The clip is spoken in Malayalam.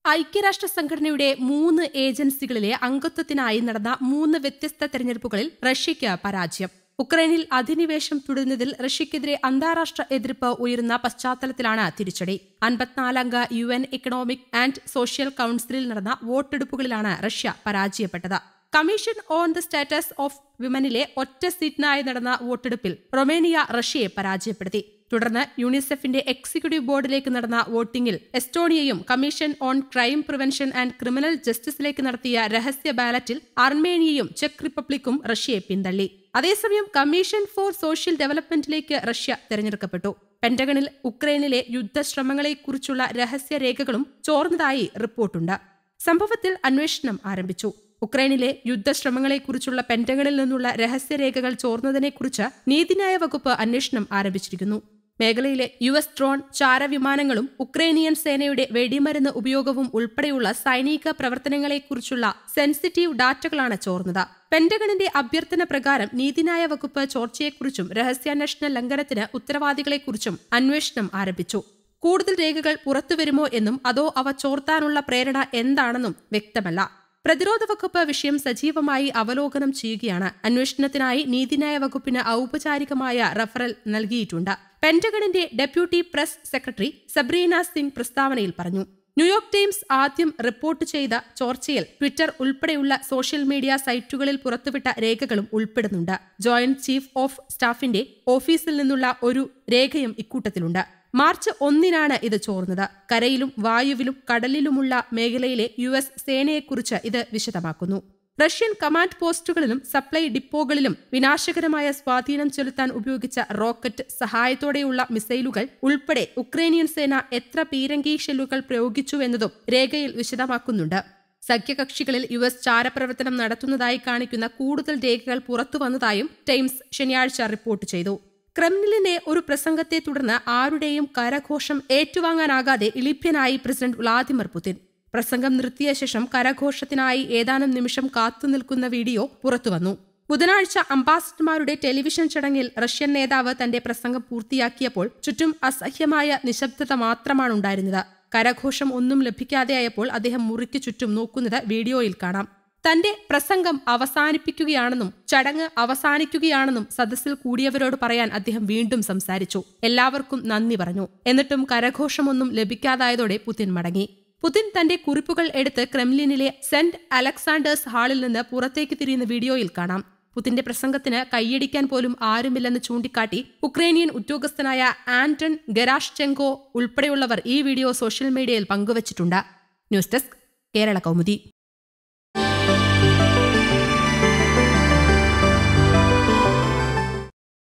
ഐക്യരാഷ്ട്ര സംഘടനയുടെ മൂന്ന് ഏജൻസികളിലെ അംഗത്വത്തിനായി നടന്ന മൂന്ന് വ്യത്യസ്ത തെരഞ്ഞെടുപ്പുകളിൽ റഷ്യയ്ക്ക് പരാജയം ഉക്രൈനിൽ അധിനിവേശം തുടരുന്നതിൽ റഷ്യയ്ക്കെതിരെ അന്താരാഷ്ട്ര എതിർപ്പ് ഉയരുന്ന പശ്ചാത്തലത്തിലാണ് തിരിച്ചടി അൻപത്തിനാലംഗ U N economic and social കൌൺസിലിൽ നടന്ന വോട്ടെടുപ്പുകളിലാണ് റഷ്യ പരാജയപ്പെട്ടത് commission on the status of വിമനിലെ ഒറ്റ സീറ്റിനായി നടന്ന വോട്ടെടുപ്പിൽ റൊമേനിയ റഷ്യയെ പരാജയപ്പെടുത്തി തുടർന്ന് യൂണിസെഫിന്റെ എക്സിക്യൂട്ടീവ് ബോർഡിലേക്ക് നടന്ന വോട്ടിംഗിൽ എസ്റ്റോണിയയും commission on crime prevention and criminal ജസ്റ്റിസിലേക്ക് നടത്തിയ രഹസ്യ ബാലറ്റിൽ അർമേനിയയും ചെക്ക് റിപ്പബ്ലിക്കും റഷ്യയെ പിന്തള്ളി അതേസമയം കമ്മീഷൻ ഫോർ സോഷ്യൽ ഡെവലപ്മെന്റിലേക്ക് റഷ്യ തെരഞ്ഞെടുക്കപ്പെട്ടു പെന്റഗണിൽ ഉക്രൈനിലെ യുദ്ധശ്രമങ്ങളെക്കുറിച്ചുള്ള രഹസ്യരേഖകളും ചോർന്നതായി റിപ്പോർട്ടുണ്ട് സംഭവത്തിൽ അന്വേഷണം ആരംഭിച്ചു ഉക്രൈനിലെ യുദ്ധശ്രമങ്ങളെക്കുറിച്ചുള്ള പെന്റഗണിൽ നിന്നുള്ള രഹസ്യരേഖകൾ ചോർന്നതിനെക്കുറിച്ച് നീതിന്യായ വകുപ്പ് അന്വേഷണം ആരംഭിച്ചിരിക്കുന്നു മേഖലയിലെ യു എസ് ഡ്രോൺ ചാരവിമാനങ്ങളും ഉക്രൈനിയൻ സേനയുടെ വെടിമരുന്ന് ഉപയോഗവും ഉൾപ്പെടെയുള്ള സൈനിക പ്രവർത്തനങ്ങളെക്കുറിച്ചുള്ള സെൻസിറ്റീവ് ഡാറ്റകളാണ് ചോർന്നത് പെന്റഗണിന്റെ അഭ്യർത്ഥന പ്രകാരം നീതിന്യായ വകുപ്പ് ചോർച്ചയെക്കുറിച്ചും രഹസ്യാന്വേഷണ ലംഘനത്തിന് ഉത്തരവാദികളെക്കുറിച്ചും അന്വേഷണം ആരംഭിച്ചു കൂടുതൽ രേഖകൾ പുറത്തുവരുമോ എന്നും അതോ അവ ചോർത്താനുള്ള പ്രേരണ എന്താണെന്നും വ്യക്തമല്ല പ്രതിരോധ വകുപ്പ് വിഷയം സജീവമായി അവലോകനം ചെയ്യുകയാണ് അന്വേഷണത്തിനായി നീതിന്യായ വകുപ്പിന് ഔപചാരികമായ റഫറൽ നൽകിയിട്ടുണ്ട് പെന്റഗണിന്റെ deputy press secretary Sabrina Singh പ്രസ്താവനയിൽ പറഞ്ഞു ന്യൂയോർക്ക് ടൈംസ് ആദ്യം റിപ്പോർട്ട് ചെയ്ത ചോർച്ചയിൽ ട്വിറ്റർ ഉൾപ്പെടെയുള്ള സോഷ്യൽ മീഡിയ സൈറ്റുകളിൽ പുറത്തുവിട്ട രേഖകളും ഉൾപ്പെടുന്നുണ്ട് ജോയിന്റ് ചീഫ് ഓഫ് സ്റ്റാഫിന്റെ ഓഫീസിൽ നിന്നുള്ള ഒരു രേഖയും ഇക്കൂട്ടത്തിലുണ്ട് മാർച്ച് ഒന്നിനാണ് ഇത് ചോർന്നത് കരയിലും വായുവിലും കടലിലുമുള്ള മേഖലയിലെ യു എസ് സേനയെക്കുറിച്ച് ഇത് വിശദമാക്കുന്നു റഷ്യൻ കമാൻഡ് പോസ്റ്റുകളിലും സപ്ലൈ ഡിപ്പോകളിലും വിനാശകരമായ സ്വാധീനം ചെലുത്താൻ ഉപയോഗിച്ച റോക്കറ്റ് സഹായത്തോടെയുള്ള മിസൈലുകൾ ഉൾപ്പെടെ ഉക്രൈനിയൻ സേന എത്ര പീരങ്കി ഷെല്ലുകൾ പ്രയോഗിച്ചുവെന്നതും രേഖയിൽ വിശദമാക്കുന്നുണ്ട് സഖ്യകക്ഷികളിൽ യു എസ് ചാരപ്രവർത്തനം നടത്തുന്നതായി കാണിക്കുന്ന കൂടുതൽ രേഖകൾ പുറത്തുവന്നതായും ടൈംസ് ശനിയാഴ്ച റിപ്പോർട്ട് ചെയ്തു ക്രെംലിന്റെ ഒരു പ്രസംഗത്തെ തുടർന്ന് ആരുടെയും കരഘോഷം ഏറ്റുവാങ്ങാനാകാതെ ഇളിഭ്യനായി പ്രസിഡന്റ് വ്ളാദിമിർ പുതിൻ പ്രസംഗം നിർത്തിയ ശേഷം കരഘോഷത്തിനായി ഏതാനും നിമിഷം കാത്തുനിൽക്കുന്ന വീഡിയോ പുറത്തുവന്നു ബുധനാഴ്ച അംബാസിഡർമാരുടെ ടെലിവിഷൻ ചടങ്ങിൽ റഷ്യൻ നേതാവ് തന്റെ പ്രസംഗം പൂർത്തിയാക്കിയപ്പോൾ ചുറ്റും അസഹ്യമായ നിശബ്ദത മാത്രമാണ് ഉണ്ടായിരുന്നത് കരഘോഷം ഒന്നും ലഭിക്കാതെയായപ്പോൾ അദ്ദേഹം മുറിക്ക് ചുറ്റും നോക്കുന്നത് വീഡിയോയിൽ കാണാം തന്റെ പ്രസംഗം അവസാനിപ്പിക്കുകയാണെന്നും ചടങ്ങ് അവസാനിക്കുകയാണെന്നും സദസ്സിൽ കൂടിയവരോട് പറയാൻ അദ്ദേഹം വീണ്ടും സംസാരിച്ചു എല്ലാവർക്കും നന്ദി പറഞ്ഞു എന്നിട്ടും കരഘോഷമൊന്നും ലഭിക്കാതായതോടെ പുതിൻ മടങ്ങി പുതിൻ തന്റെ കുറിപ്പുകൾ എടുത്ത് ക്രെംലിനിലെ സെന്റ് അലക്സാണ്ടേഴ്സ് ഹാളിൽ നിന്ന് പുറത്തേക്ക് തിരിയുന്ന വീഡിയോയിൽ കാണാം പുതിന്റെ പ്രസംഗത്തിന് കൈയടിക്കാൻ പോലും ആരുമില്ലെന്ന് ചൂണ്ടിക്കാട്ടി ഉക്രൈനിയൻ ഉദ്യോഗസ്ഥനായ ആന്റൺ ഗരാഷ്ചെങ്കോ ഉൾപ്പെടെയുള്ളവർ ഈ വീഡിയോ സോഷ്യൽ മീഡിയയിൽ പങ്കുവച്ചിട്ടുണ്ട് ന്യൂസ് ഡെസ്ക് കേരള കൗമുദി